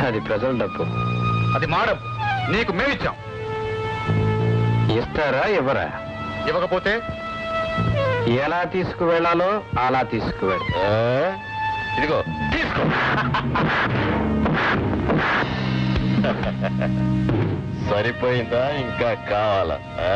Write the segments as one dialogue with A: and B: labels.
A: అది ప్రజల డబ్బు
B: అది మా డబ్బు నీకు మేమిచ్చాం
A: ఇస్తారా ఇవ్వరా
B: ఇవ్వకపోతే
A: ఎలా తీసుకువెళ్ళాలో అలా తీసుకువెళ్ళ
B: ఇదిగో తీసుకో
C: సరిపోయిందా ఇంకా కావాలా ఆ?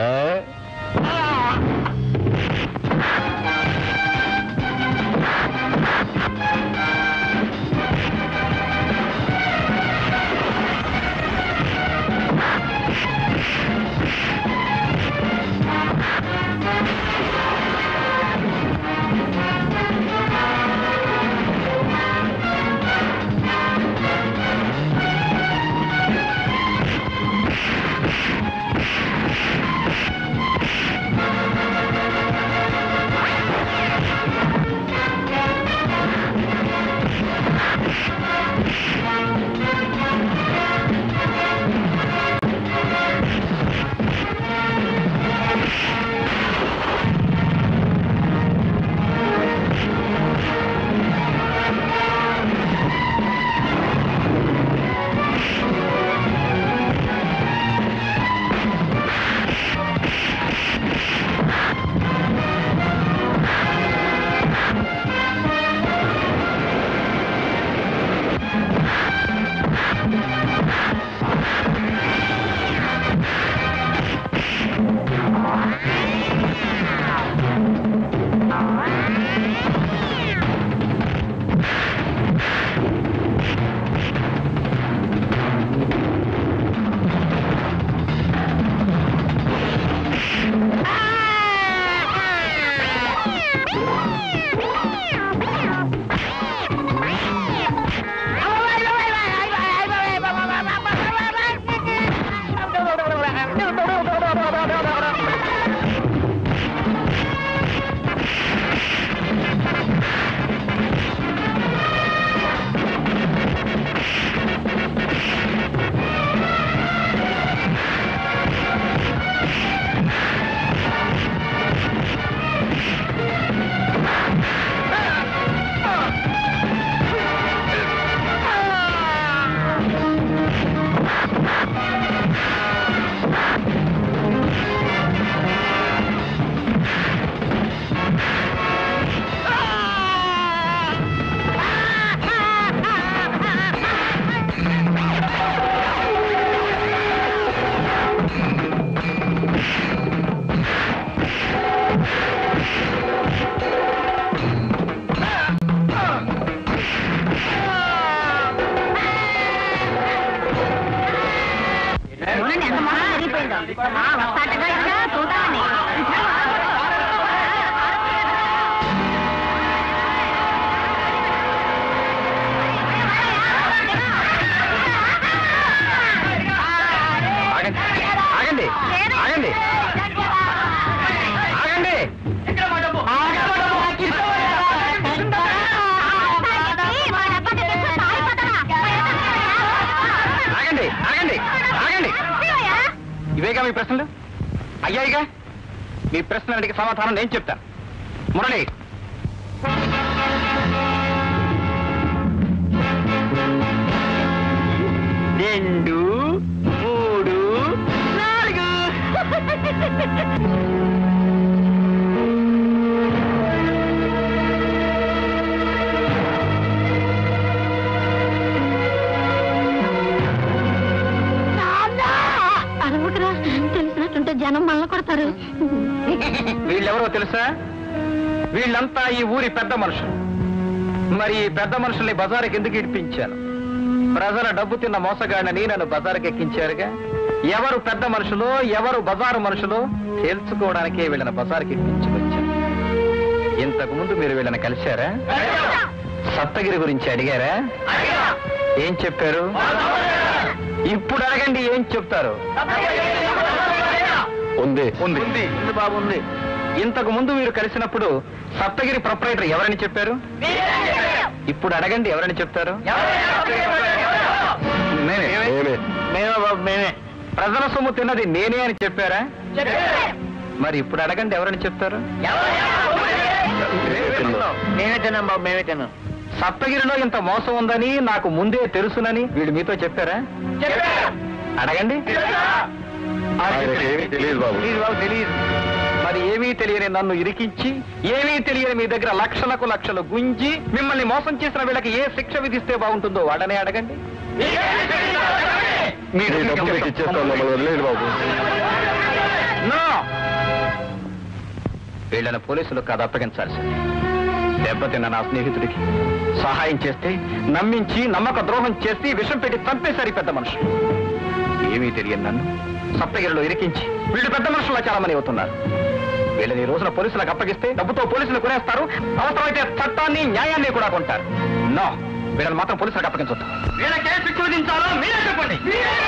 D: చూడండి ఎంత మొహం విరిగిపోయిందో. ఆ, వస్తాటగా ఇంకా చూద్దామని.
A: ఆగండి ఆగండి ఆగండి ఆగండి
D: మా డబ్బా తెచ్చేస్తే తాగిపోతారా?
A: ఆగండి ఆగండి ఆగండి ఇవేగా మీ ప్రశ్నలు అయ్యాయిగా మీ ప్రశ్నలకి సమాధానం నేను చెప్తాను మురళి రెండు మూడు నాలుగు
D: అరవకురా తెలిసినట్టుంటే జనం మళ్ళీ కొడతారు
A: వీళ్ళెవరో తెలుసా వీళ్ళంతా ఈ ఊరి పెద్ద మనుషులు మరి ఈ పెద్ద మనుషుల్ని బజారుకి ఎందుకు ఇడిపించాను ప్రజల డబ్బు తిన్న మోసగాడిని నన్ను బజారుకి ఎక్కించారుగా ఎవరు పెద్ద మనుషులు ఎవరు బజారు మనుషులు తేల్చుకోవడానికే వీళ్ళని బజారుకి ఎక్కించుకొచ్చాను ఇంతకు ముందు మీరు వీళ్ళని కలిశారా సప్తగిరి గురించి అడిగారా ఏం చెప్పారు ఇప్పుడు అడగండి ఏం చెప్తారు
C: ఉంది
A: ఉంది ఉంది బాబు ఉంది ఇంతకు ముందు మీరు కలిసినప్పుడు సప్తగిరి ప్రొపరేటర్ ఎవరని చెప్పారు ఇప్పుడు అడగండి ఎవరని చెప్తారు నేనే
C: మేమే
A: మేమే బాబు మేమే ప్రజల సొమ్ము తిన్నది నేనే అని చెప్పారా మరి ఇప్పుడు అడగండి ఎవరని చెప్తారు
C: తిన్నాం.
A: మేమే తిన్నాం బాబు మేమే తిన్నాం సప్తగిరిలో ఇంత మోసం ఉందని నాకు ముందే తెలుసునని వీళ్ళు మీతో చెప్పారా అడగండి
C: ఆయనకేమీ తెలియదు బాబు
A: తెలియదు బాబు తెలియదు మరి ఏమీ తెలియని నన్ను ఇరికించి ఏమీ తెలియని మీ దగ్గర లక్షలకు లక్షలు గుంజి మిమ్మల్ని మోసం చేసిన వీళ్ళకి ఏ శిక్ష విధిస్తే బాగుంటుందో వాడనే అడగండి
C: మీ డబ్బు మీకు ఇచ్చేస్తాం మమ్మల్ని వదిలేదు బాబు
A: No! వీళ్ళని పోలీసులు కాదు అప్పగించాల్సింది దెబ్బతిన్న నా స్నేహితుడికి సహాయం చేస్తే నమ్మించి నమ్మక ద్రోహం చేసి విషం పెట్టి చంపేశారు ఈ పెద్ద మనుషులు ఏమీ తెలియని నన్ను సప్తగిరిలో ఇరికించి వీళ్ళు పెద్ద మనుషుల్లో చాలా మంది అవుతున్నారు వీళ్ళని ఈ రోజున పోలీసులకు అప్పగిస్తే డబ్బుతో పోలీసులు కొనేస్తారు అవసరమైతే చట్టాన్ని న్యాయాన్ని కూడా కొంటారు నో వీళ్ళని మాత్రం పోలీసులకు అప్పగించొద్దు వీళ్ళకే శిక్ష విధించాలో మీరే చెప్పండి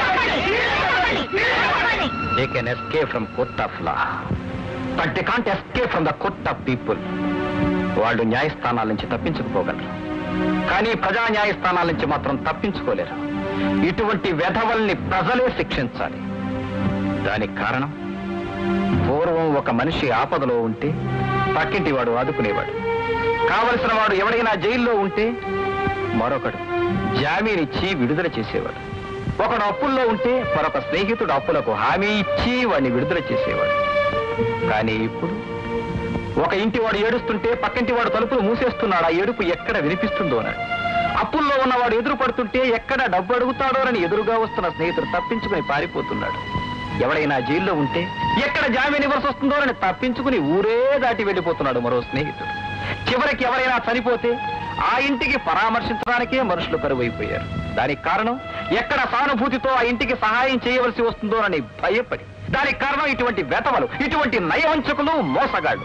A: They can escape from court of law, but they can't escape from the court of people. వాళ్ళు న్యాయస్థానాల నుంచి తప్పించుకుపోగలరు కానీ ప్రజా న్యాయస్థానాల నుంచి మాత్రం తప్పించుకోలేరు ఇటువంటి వెధవల్ని ప్రజలే శిక్షించాలి దానికి కారణం పూర్వం ఒక మనిషి ఆపదలో ఉంటే పక్కింటి వాడు ఆదుకునేవాడు కావలసిన వాడు ఎవడైనా జైల్లో ఉంటే మరొకడు జామీనిచ్చి విడుదల చేసేవాడు ఒకడు అప్పుల్లో ఉంటే మరొక స్నేహితుడు అప్పులకు హామీ ఇచ్చి వాడిని విడుదల చేసేవాడు కానీ ఇప్పుడు ఒక ఇంటి వాడు ఏడుస్తుంటే పక్కింటి వాడు తలుపులు మూసేస్తున్నాడు ఆ ఏడుపు ఎక్కడ వినిపిస్తుందోనని అప్పుల్లో ఉన్నవాడు ఎదురు పడుతుంటే ఎక్కడ డబ్బు అడుగుతాడోనని ఎదురుగా వస్తున్న స్నేహితుడు తప్పించుకుని పారిపోతున్నాడు ఎవడైనా జైల్లో ఉంటే ఎక్కడ జామీన్ ఇవ్వాల్సి వస్తుందోనని తప్పించుకుని ఊరే దాటి వెళ్ళిపోతున్నాడు మరో స్నేహితుడు చివరికి ఎవరైనా చనిపోతే ఆ ఇంటికి పరామర్శించడానికే మనుషులు కరువైపోయారు దానికి కారణం ఎక్కడ సానుభూతితో ఆ ఇంటికి సహాయం చేయవలసి వస్తుందోనని భయపడి దానికి కారణం ఇటువంటి వెతవలు ఇటువంటి నయవంచకులు మోసగాళ్ళు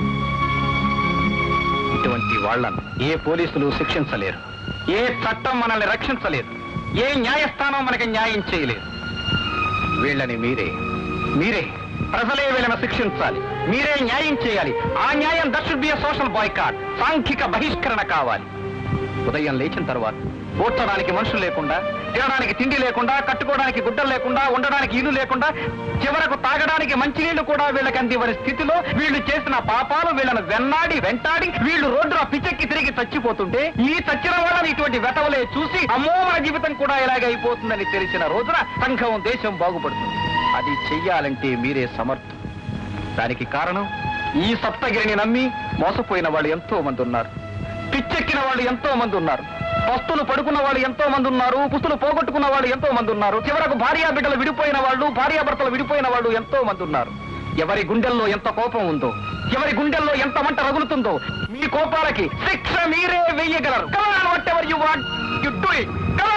A: ఇటువంటి వాళ్ళను ఏ పోలీసులు శిక్షించలేరు ఏ చట్టం మనల్ని రక్షించలేదు ఏ న్యాయస్థానం మనకి న్యాయం చేయలేదు వీళ్ళని మీరే మీరే ప్రజలే వీళ్ళని శిక్షించాలి మీరే న్యాయం చేయాలి ఆ న్యాయం that should be social boycott సాంఘిక బహిష్కరణ కావాలి ఉదయం లేచిన తర్వాత కూర్చోడానికి మనుషులు లేకుండా తినడానికి తిండి లేకుండా కట్టుకోవడానికి గుడ్డలు లేకుండా ఉండడానికి ఇల్లు లేకుండా చివరకు తాగడానికి మంచినీళ్లు కూడా వీళ్ళకి అందివ్వని స్థితిలో వీళ్ళు చేసిన పాపాలు వీళ్ళను వెన్నాడి వెంటాడి వీళ్ళు రోడ్డున పిచ్చెక్కి తిరిగి చచ్చిపోతుంటే ఈ చచ్చిన వాళ్ళని ఇటువంటి వెతవలే చూసి అమ్మో మన జీవితం కూడా ఇలాగే అయిపోతుందని తెలిసిన రోజున సంఘం దేశం బాగుపడుతుంది అది చెయ్యాలంటే మీరే సమర్థం దానికి కారణం ఈ సప్తగిరిని నమ్మి మోసపోయిన వాళ్ళు ఎంతో మంది ఉన్నారు పిచ్చెక్కిన వాళ్ళు ఎంతో మంది ఉన్నారు పస్తులు పడుకున్న వాళ్ళు ఎంతో మంది ఉన్నారు పుస్తులు పోగొట్టుకున్న వాళ్ళు ఎంతో మంది ఉన్నారు చివరకు భార్యా బిడ్డలు విడిపోయిన వాళ్ళు భార్యాభర్తలు విడిపోయిన వాళ్ళు ఎంతో మంది ఉన్నారు ఎవరి గుండెల్లో ఎంత కోపం ఉందో ఎవరి గుండెల్లో ఎంత మంట రగులుతుందో మీ కోపాలకి శిక్ష మీరే వెయ్యగలరు whatever you want you do it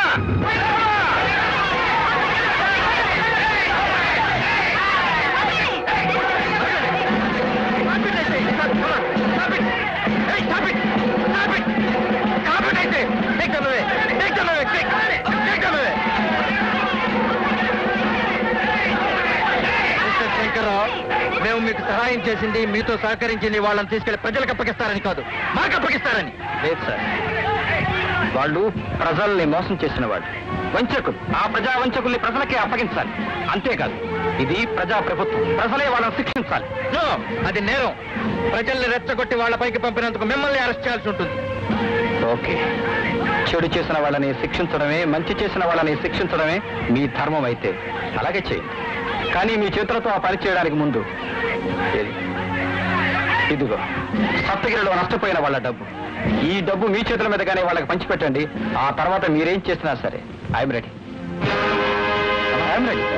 A: మేము మీకు సహాయం చేసింది మీతో సహకరించింది వాళ్ళని తీసుకెళ్లి ప్రజలకు అప్పగిస్తారని కాదు మాకు అప్పగిస్తారని లేదు సార్ వాళ్ళు ప్రజల్ని మోసం చేసిన వాళ్ళు వంచకులు ఆ ప్రజా వంచకుల్ని ప్రజలకే అప్పగించాలి అంతేకాదు ఇది ప్రజా ప్రభుత్వం ప్రజలే వాళ్ళని శిక్షించాలి అది నేరం ప్రజల్ని రెచ్చగొట్టి వాళ్ళపైకి పంపినందుకు మిమ్మల్ని అరెస్ట్ చేయాల్సి ఉంటుంది ఓకే చెడు చేసిన వాళ్ళని శిక్షించడమే మంచి చేసిన వాళ్ళని శిక్షించడమే మీ ధర్మం అయితే అలాగే చేయండి కానీ మీ చేతులతో ఆ పని చేయడానికి ముందు ఏది? ఇదిగో సప్తగిరిలో నష్టపోయిన వాళ్ళ డబ్బు ఈ డబ్బు మీ చేతుల మీదగానే వాళ్ళకి పంచిపెట్టండి ఆ తర్వాత మీరేం చేసినా సరే ఐఎమ్ రెడీ ఐఎమ్ రెడీ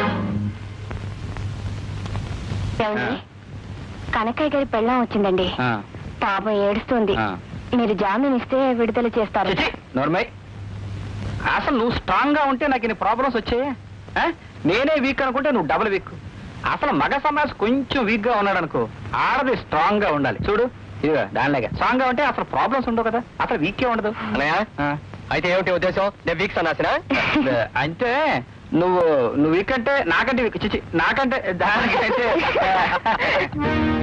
D: ఏమండి కనకయ్య గారి పెళ్ళం వచ్చిందండి పాపం ఏడుస్తుంది
A: ఆ.
D: మీరు జామీన్ ఇస్తే విడుదల చేస్తారు
A: నోర్మై అసలు నువ్వు స్ట్రాంగ్ గా ఉంటే నాకు ఇన్ని ప్రాబ్లమ్స్ వచ్చాయి నేనే వీక్ అనుకుంటే నువ్వు డబుల్ వీక్ అసలు మగ సమాజ్ కొంచెం వీక్ గా ఉన్నాడు అనుకో ఆడది స్ట్రాంగ్ గా ఉండాలి చూడు ఇదిగా దానిలాగా స్ట్రాంగ్ గా ఉంటే అసలు ప్రాబ్లమ్స్ ఉండవు కదా అసలు వీకే ఉండదు అయితే ఏమిటి ఉద్దేశం నేను వీక్ సన్నాసిన అంటే నువ్వు నువ్వు వీక్ అంటే నాకంటే వీక్ చిచి నాకంటే దానికైతే